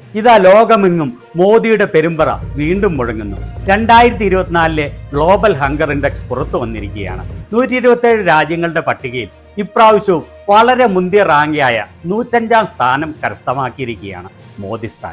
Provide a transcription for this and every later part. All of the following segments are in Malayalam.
ഇതാ ലോകമെങ്ങും മോദിയുടെ പെരുമ്പറ വീണ്ടും മുഴങ്ങുന്നു രണ്ടായിരത്തി ഇരുപത്തിനാലിലെ ഗ്ലോബൽ ഹങ്കർ ഇൻഡെക്സ് പുറത്തു വന്നിരിക്കുകയാണ് നൂറ്റി ഇരുപത്തേഴ് രാജ്യങ്ങളുടെ പട്ടികയിൽ ഇപ്രാവശ്യവും വളരെ മുന്തിയ റാങ്കിയായ നൂറ്റഞ്ചാം സ്ഥാനം കരസ്ഥമാക്കിയിരിക്കുകയാണ് മോദിസ്ഥാൻ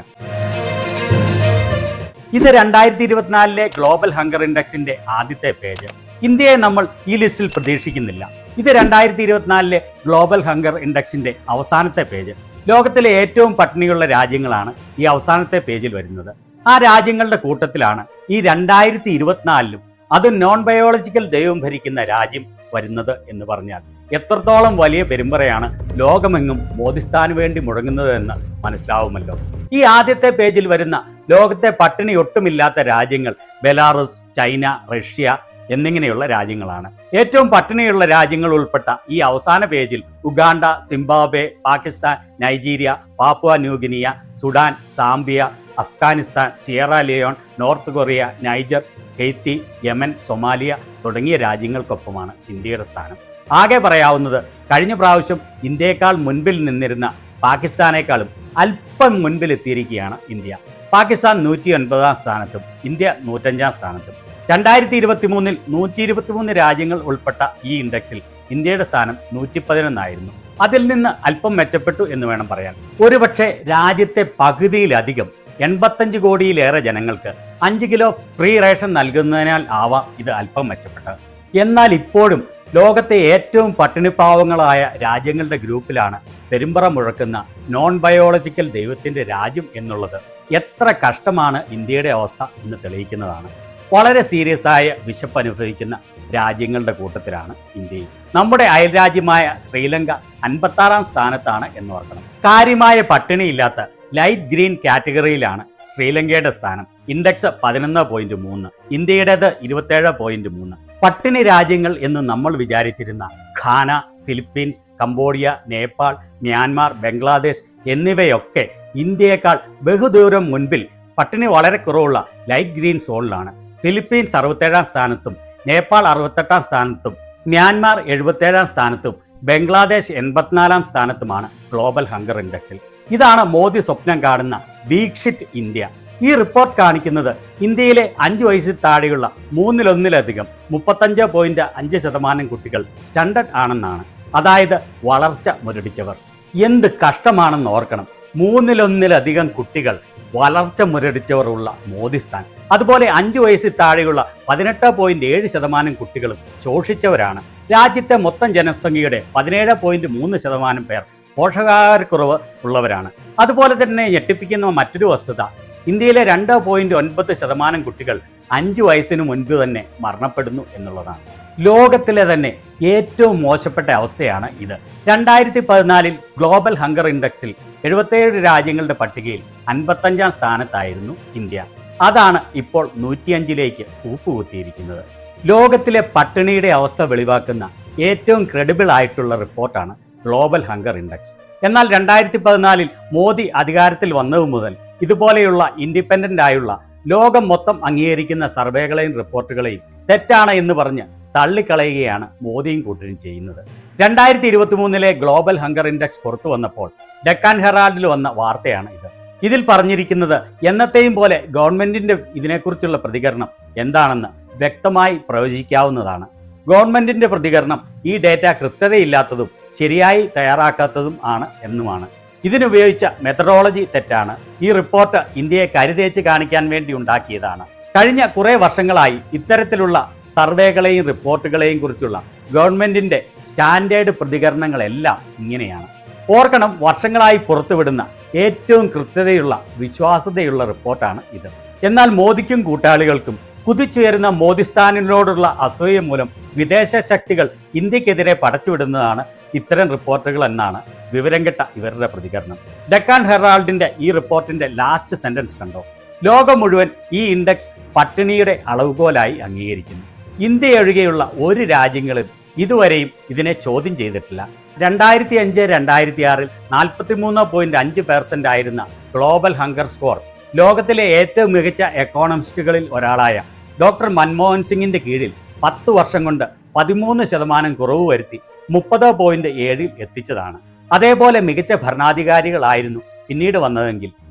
ഇത് രണ്ടായിരത്തി ഇരുപത്തിനാലിലെ ഗ്ലോബൽ ഹങ്കർ ഇൻഡെക്സിന്റെ ആദ്യത്തെ പേജ് ഇന്ത്യയെ നമ്മൾ ഈ ലിസ്റ്റിൽ പ്രതീക്ഷിക്കുന്നില്ല ഇത് രണ്ടായിരത്തി ഇരുപത്തിനാലിലെ ഗ്ലോബൽ ഹങ്കർ ഇൻഡെക്സിന്റെ അവസാനത്തെ പേജ് ലോകത്തിലെ ഏറ്റവും പട്ടിണിയുള്ള രാജ്യങ്ങളാണ് ഈ അവസാനത്തെ പേജിൽ വരുന്നത് ആ രാജ്യങ്ങളുടെ കൂട്ടത്തിലാണ് ഈ രണ്ടായിരത്തി ഇരുപത്തിനാലിലും അത് നോൺ ബയോളജിക്കൽ ദൈവം ഭരിക്കുന്ന രാജ്യം വരുന്നത് എന്ന് പറഞ്ഞാൽ എത്രത്തോളം വലിയ പെരുമ്പറയാണ് ലോകമെങ്ങും മോദിസ്ഥാന് വേണ്ടി മുഴങ്ങുന്നത് എന്ന് മനസ്സിലാവുമല്ലോ ഈ ആദ്യത്തെ പേജിൽ വരുന്ന ലോകത്തെ പട്ടിണി ഒട്ടുമില്ലാത്ത രാജ്യങ്ങൾ ബെലാറസ് ചൈന റഷ്യ എന്നിങ്ങനെയുള്ള രാജ്യങ്ങളാണ് ഏറ്റവും പട്ടിണിയുള്ള രാജ്യങ്ങൾ ഉൾപ്പെട്ട ഈ അവസാന പേജിൽ Uganda Zimbabwe Pakistan Nigeria Papua New Guinea Sudan Zambia Afghanistan Sierra Leone North Korea Niger Haiti Yemen Somalia തുടങ്ങിയ രാജ്യങ്ങൾക്കൊപ്പമാണ് ഇന്ത്യയുടെ സ്ഥാനം ആകെ പറയാവുന്നത് കഴിഞ്ഞ പ്രാവശ്യം ഇന്ത്യയെക്കാൾ മുൻപിൽ നിന്നിരുന്ന പാകിസ്ഥാനേക്കാളും അല്പം മുൻപിൽ എത്തിയിരിക്കുകയാണ് ഇന്ത്യ പാകിസ്ഥാൻ നൂറ്റി ഒൻപതാം സ്ഥാനത്തും ഇന്ത്യ നൂറ്റഞ്ചാം സ്ഥാനത്തും രണ്ടായിരത്തി ഇരുപത്തി മൂന്നിൽ നൂറ്റി ഇരുപത്തി മൂന്ന് രാജ്യങ്ങൾ ഉൾപ്പെട്ട ഈ ഇൻഡെക്സിൽ ഇന്ത്യയുടെ സ്ഥാനം നൂറ്റി പതിനൊന്നായിരുന്നു അതിൽ നിന്ന് അല്പം മെച്ചപ്പെട്ടു എന്ന് വേണം പറയാൻ ഒരുപക്ഷെ രാജ്യത്തെ പകുതിയിലധികം എൺപത്തഞ്ച് കോടിയിലേറെ ജനങ്ങൾക്ക് അഞ്ച് കിലോ ഫ്രീ റേഷൻ നൽകുന്നതിനാൽ ആവാം ഇത് അല്പം മെച്ചപ്പെട്ടത് എന്നാൽ ഇപ്പോഴും ലോകത്തെ ഏറ്റവും പട്ടിണിപ്പാവങ്ങളായ രാജ്യങ്ങളുടെ ഗ്രൂപ്പിലാണ് പെരുമ്പറ മുഴക്കുന്ന നോൺ ബയോളജിക്കൽ ദൈവത്തിന്റെ രാജ്യം എന്നുള്ളത് എത്ര കഷ്ടമാണ് ഇന്ത്യയുടെ അവസ്ഥ എന്ന് തെളിയിക്കുന്നതാണ് വളരെ സീരിയസ് ആയ വിശപ്പ് അനുഭവിക്കുന്ന രാജ്യങ്ങളുടെ കൂട്ടത്തിലാണ് ഇന്ത്യയും നമ്മുടെ അയൽരാജ്യമായ ശ്രീലങ്ക അൻപത്താറാം സ്ഥാനത്താണ് എന്ന് ഓർക്കണം കാര്യമായ പട്ടിണിയില്ലാത്ത ലൈറ്റ് ഗ്രീൻ കാറ്റഗറിയിലാണ് ശ്രീലങ്കയുടെ സ്ഥാനം ഇൻഡെക്സ് പതിനൊന്ന് പോയിന്റ് മൂന്ന് ഇന്ത്യയുടേത് ഇരുപത്തേഴ് പോയിന്റ് മൂന്ന് പട്ടിണി രാജ്യങ്ങൾ എന്ന് നമ്മൾ വിചാരിച്ചിരുന്ന Ghana Philippines Cambodia Nepal Myanmar Bangladesh എന്നിവയൊക്കെ ഇന്ത്യയേക്കാൾ ബഹുദൂരം മുൻപിൽ പട്ടിണി വളരെ കുറവുള്ള ലൈറ്റ് ഗ്രീൻ സോണിലാണ് ഫിലിപ്പീൻസ് അറുപത്തേഴാം സ്ഥാനത്തും നേപ്പാൾ അറുപത്തെട്ടാം സ്ഥാനത്തും മ്യാൻമാർ എഴുപത്തേഴാം സ്ഥാനത്തും ബംഗ്ലാദേശ് എൺപത്തിനാലാം സ്ഥാനത്തുമാണ് ഗ്ലോബൽ ഹങ്കർ ഇൻഡെക്സിൽ ഇതാണ് മോദി സ്വപ്നം കാണുന്ന വീക്ഷിറ്റ് ഇന്ത്യ ഈ റിപ്പോർട്ട് കാണിക്കുന്നത് ഇന്ത്യയിലെ അഞ്ച് വയസ്സിൽ താഴെയുള്ള മൂന്നിലൊന്നിലധികം മുപ്പത്തഞ്ച് പോയിന്റ് അഞ്ച് ശതമാനം കുട്ടികൾ സ്റ്റണ്ടഡ് ആണെന്നാണ് അതായത് വളർച്ച മുരടിച്ചവർ എന്ത് കഷ്ടമാണെന്ന് ഓർക്കണം മൂന്നിലൊന്നിലധികം കുട്ടികൾ വളർച്ച മുരടിച്ചവർ ഉള്ള മോദിസ്ഥാൻ അതുപോലെ അഞ്ചു വയസ്സിൽ താഴെയുള്ള പതിനെട്ട് പോയിന്റ് ഏഴ് ശതമാനം കുട്ടികളും ശോഷിച്ചവരാണ് രാജ്യത്തെ മൊത്തം ജനസംഖ്യയുടെ പതിനേഴ് പോയിന്റ് മൂന്ന് ശതമാനം പേർ പോഷകാഹാരക്കുറവ് ഉള്ളവരാണ് അതുപോലെ തന്നെ ഞെട്ടിപ്പിക്കുന്ന മറ്റൊരു വസ്തുത ഇന്ത്യയിലെ രണ്ട് പോയിന്റ് ഒൻപത് ശതമാനം കുട്ടികൾ അഞ്ചു വയസ്സിന് മുൻപ് തന്നെ മരണപ്പെടുന്നു എന്നുള്ളതാണ് ലോകത്തിലെ തന്നെ ഏറ്റവും മോശപ്പെട്ട അവസ്ഥയാണ് ഇത് രണ്ടായിരത്തി പതിനാലിൽ ഗ്ലോബൽ ഹങ്കർ ഇൻഡെക്സിൽ എഴുപത്തേഴ് രാജ്യങ്ങളുടെ പട്ടികയിൽ അൻപത്തഞ്ചാം സ്ഥാനത്തായിരുന്നു ഇന്ത്യ അതാണ് ഇപ്പോൾ നൂറ്റിയഞ്ചിലേക്ക് കൂപ്പുകുത്തിയിരിക്കുന്നത് ലോകത്തിലെ പട്ടിണിയുടെ അവസ്ഥ വെളിവാക്കുന്ന ഏറ്റവും ക്രെഡിബിൾ ആയിട്ടുള്ള റിപ്പോർട്ടാണ് ഗ്ലോബൽ ഹങ്കർ ഇൻഡെക്സ് എന്നാൽ രണ്ടായിരത്തി പതിനാലിൽ മോദി അധികാരത്തിൽ വന്നതു മുതൽ ഇതുപോലെയുള്ള ഇൻഡിപെൻഡന്റ് ആയുള്ള ലോകം മൊത്തം അംഗീകരിക്കുന്ന സർവേകളെയും റിപ്പോർട്ടുകളെയും തെറ്റാണ് എന്ന് പറഞ്ഞ് തള്ളിക്കളയുകയാണ് മോദിയും കൂട്ടരും ചെയ്യുന്നത് രണ്ടായിരത്തി ഇരുപത്തി മൂന്നിലെ ഗ്ലോബൽ ഹങ്കർ ഇൻഡെക്സ് പുറത്തു വന്നപ്പോൾ ഡെക്കാൻ ഹെറാൾഡിൽ വന്ന വാർത്തയാണ് ഇത് ഇതിൽ പറഞ്ഞിരിക്കുന്നത് എന്നത്തെയും പോലെ ഗവൺമെന്റിന്റെ ഇതിനെക്കുറിച്ചുള്ള പ്രതികരണം എന്താണെന്ന് വ്യക്തമായി പ്രവചിക്കാവുന്നതാണ് ഗവൺമെന്റിന്റെ പ്രതികരണം ഈ ഡേറ്റ കൃത്യതയില്ലാത്തതും ശരിയായി തയ്യാറാക്കാത്തതും ആണ് എന്നുമാണ് ഇതിനുപയോഗിച്ച മെത്തഡോളജി തെറ്റാണ് ഈ റിപ്പോർട്ട് ഇന്ത്യയെ കരുതേച്ച് കാണിക്കാൻ വേണ്ടി ഉണ്ടാക്കിയതാണ് കഴിഞ്ഞ കുറെ വർഷങ്ങളായി ഇത്തരത്തിലുള്ള സർവേകളെയും റിപ്പോർട്ടുകളെയും കുറിച്ചുള്ള ഗവൺമെന്റിന്റെ സ്റ്റാൻഡേർഡ് പ്രതികരണങ്ങളെല്ലാം ഇങ്ങനെയാണ് ഓർക്കണം വർഷങ്ങളായി പുറത്തുവിടുന്ന ഏറ്റവും കൃത്യതയുള്ള വിശ്വാസ്യതയുള്ള റിപ്പോർട്ടാണ് ഇത് എന്നാൽ മോദിക്കും കൂട്ടാളികൾക്കും കുതിച്ചുയരുന്ന മോദിസ്ഥാനിനോടുള്ള അസൂയ മൂലം വിദേശ ശക്തികൾ ഇന്ത്യക്കെതിരെ പടച്ചുവിടുന്നതാണ് ഇത്തരം റിപ്പോർട്ടുകൾ എന്നാണ് വിവരം കെട്ട ഇവരുടെ പ്രതികരണം ഡെക്കാൻ ഹെറാൾഡിന്റെ ഈ റിപ്പോർട്ടിന്റെ ലാസ്റ്റ് സെന്റൻസ് കണ്ടോ ലോകം മുഴുവൻ ഈ ഇൻഡെക്സ് പട്ടിണിയുടെ അളവുകോലായി അംഗീകരിക്കുന്നു ഇന്ത്യ ഒഴികെയുള്ള ഒരു രാജ്യങ്ങളും ഇതുവരെയും ഇതിനെ ചോദ്യം ചെയ്തിട്ടില്ല രണ്ടായിരത്തി അഞ്ച് രണ്ടായിരത്തി ആറിൽ നാൽപ്പത്തി മൂന്ന് പോയിന്റ് അഞ്ച് പെർസെന്റ് ആയിരുന്ന ഗ്ലോബൽ ഹങ്കർ സ്കോർ ലോകത്തിലെ ഏറ്റവും മികച്ച എക്കോണമിസ്റ്റുകളിൽ ഒരാളായ ഡോക്ടർ മൻമോഹൻ സിംഗിന്റെ കീഴിൽ പത്ത് വർഷം കൊണ്ട് പതിമൂന്ന് ശതമാനം കുറവ് വരുത്തി മുപ്പത് പോയിന്റ് ഏഴിൽ എത്തിച്ചതാണ് അതേപോലെ മികച്ച ഭരണാധികാരികളായിരുന്നു പിന്നീട് വന്നതെങ്കിൽ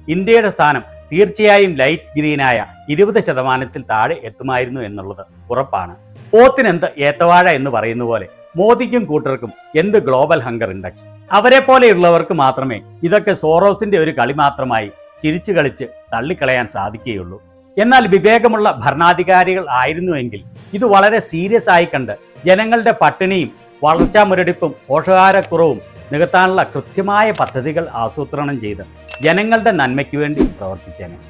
ഇന്ത്യയുടെ സ്ഥാനം തീർച്ചയായും ലൈറ്റ് ഗ്രീനായ ഇരുപത് ശതമാനത്തിൽ താഴെ എത്തുമായിരുന്നു എന്നുള്ളത് ഉറപ്പാണ് പോത്തിനെന്ത് ഏത്തവാഴ എന്ന് പറയുന്ന പോലെ മോദിക്കും കൂട്ടർക്കും എന്ത് ഗ്ലോബൽ ഹങ്കർ ഇൻഡെക്സ് അവരെ പോലെയുള്ളവർക്ക് മാത്രമേ ഇതൊക്കെ സോറോസിന്റെ ഒരു കളി മാത്രമായി ചിരിച്ചു കളിച്ച് തള്ളിക്കളയാൻ സാധിക്കുകയുള്ളൂ എന്നാൽ വിവേകമുള്ള ഭരണാധികാരികൾ ആയിരുന്നുവെങ്കിൽ ഇത് വളരെ സീരിയസ് ആയി കണ്ട് ജനങ്ങളുടെ പട്ടിണിയും വളർച്ചാ മുരടിപ്പും പോഷകാഹാരക്കുറവും നികത്താനുള്ള കൃത്യമായ പദ്ധതികൾ ആസൂത്രണം ചെയ്ത് ജനങ്ങളുടെ നന്മയ്ക്ക് വേണ്ടി പ്രവർത്തിച്ചേനെ